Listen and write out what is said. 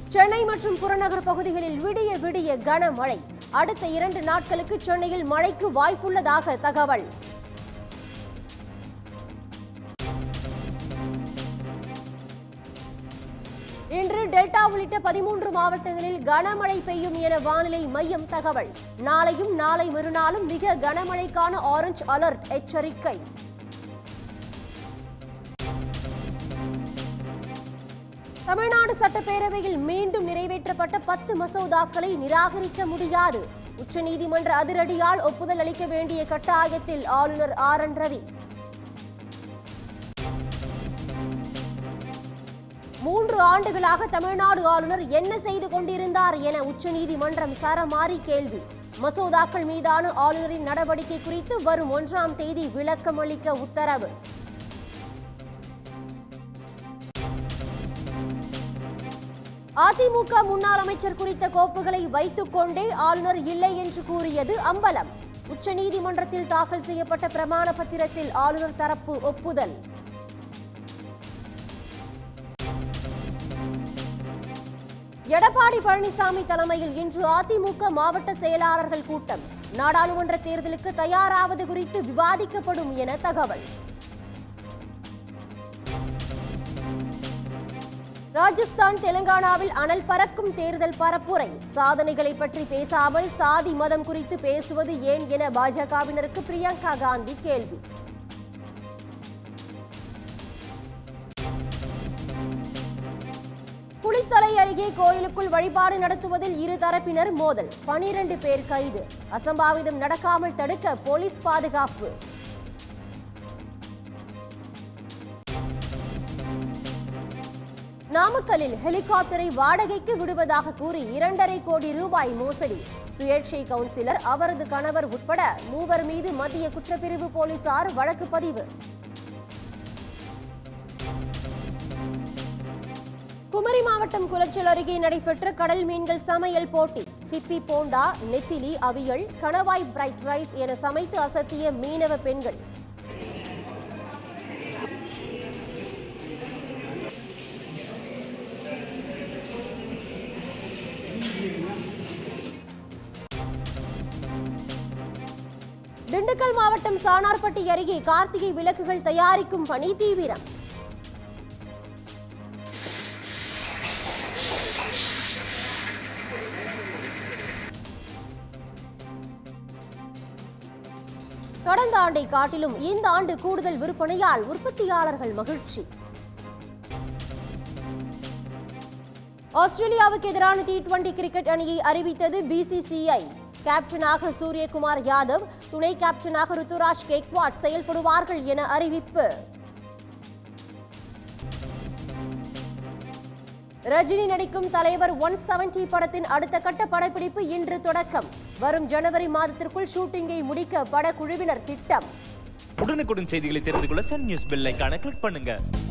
சென்னை மற்றும் புறநகர் பகுதிகளில் விடிய விடிய கனமழை அடுத்த இரண்டு நாட்களுக்கு சென்னையில் மழைக்கு வாய்ப்புள்ளதாக தகவல் இன்று டெல்டா உள்ளிட்ட பதிமூன்று மாவட்டங்களில் கனமழை பெய்யும் என வானிலை மையம் தகவல் நாளையும் நாளை மறுநாளும் மிக கனமழைக்கான ஆரஞ்சு அலர்ட் எச்சரிக்கை தமிழ்நாடு சட்டப்பேரவையில் மீண்டும் நிறைவேற்றப்பட்ட பத்து மசோதாக்களை நிராகரிக்க முடியாது உச்சநீதிமன்ற அதிரடியால் ஒப்புதல் அளிக்க வேண்டிய கட்டாயத்தில் ஆளுநர் ஆர் என் ரவி மூன்று ஆண்டுகளாக தமிழ்நாடு ஆளுநர் என்ன செய்து கொண்டிருந்தார் என உச்சநீதிமன்றம் சரமாரி கேள்வி மசோதாக்கள் மீதான ஆளுநரின் நடவடிக்கை குறித்து வரும் ஒன்றாம் தேதி விளக்கம் அளிக்க உத்தரவு அதிமுக முன்னாள் அமைச்சர் குறித்த கோப்புகளை வைத்துக் கொண்டே ஆளுநர் இல்லை என்று கூறியது அம்பலம் உச்சநீதிமன்றத்தில் தாக்கல் செய்யப்பட்ட பிரமாண பத்திரத்தில் ஆளுநர் தரப்பு ஒப்புதல் எடப்பாடி பழனிசாமி தலைமையில் இன்று அதிமுக மாவட்ட செயலாளர்கள் கூட்டம் நாடாளுமன்ற தேர்தலுக்கு தயாராவது குறித்து விவாதிக்கப்படும் என தகவல் ராஜஸ்தான் தெலுங்கானாவில் அனல் பறக்கும் தேர்தல் பரப்புரை சாதனைகளை பற்றி பேசாமல் சாதி மதம் குறித்து பேசுவது ஏன் என பாஜகவினருக்கு பிரியங்கா காந்தி கேள்வி குளித்தலை அருகே கோயிலுக்குள் வழிபாடு நடத்துவதில் இரு தரப்பினர் மோதல் பனிரெண்டு பேர் கைது அசம்பாவிதம் நடக்காமல் தடுக்க போலீஸ் பாதுகாப்பு நாமக்கல்லில் ஹெலிகாப்டரை வாடகைக்கு விடுவதாக கூறி இரண்டரை கோடி ரூபாய் மோசடி சுயேட்சை கவுன்சிலர் அவரது கணவர் உட்பட மூவர் மீது மத்திய குற்றப்பிரிவு போலீசார் வழக்கு பதிவு குமரி மாவட்டம் குளச்சல் அருகே நடைபெற்ற கடல் மீன்கள் சமையல் போட்டி சிப்பி போண்டா நெத்திலி அவியல் கணவாய் பிரைட் ரைஸ் என சமைத்து அசத்திய மீனவ பெண்கள் திண்டுக்கல் மாவட்டம் சானார்பட்டி அருகே கார்த்திகை விளக்குகள் தயாரிக்கும் பணி தீவிரம் கடந்த ஆண்டை காட்டிலும் இந்த ஆண்டு கூடுதல் விற்பனையால் உற்பத்தியாளர்கள் மகிழ்ச்சி ஆஸ்திரேலியாவுக்கு எதிரான டி டுவெண்டி கிரிக்கெட் அணியை அறிவித்தது பிசிசிஐ கேப்டனாக சூரியகுமார் யாதவ் துணை கேப்டனாக ருத்துராஜ் கெக்வாட் செயல்படுவார்கள் என அறிவிப்பு ரஜினி நடிக்கும் தலைவர் ஒன் செவன்டி படத்தின் அடுத்த கட்ட படப்பிடிப்பு இன்று தொடக்கம் வரும் ஜனவரி மாதத்திற்குள் ஷூட்டிங்கை முடிக்க படக்குழுவினர் திட்டம் உடனுக்குடன் செய்திகளை தெரிந்து கொள்ள சன் நியூஸ் பெல் ஐகானை கிளிக் பண்ணுங்க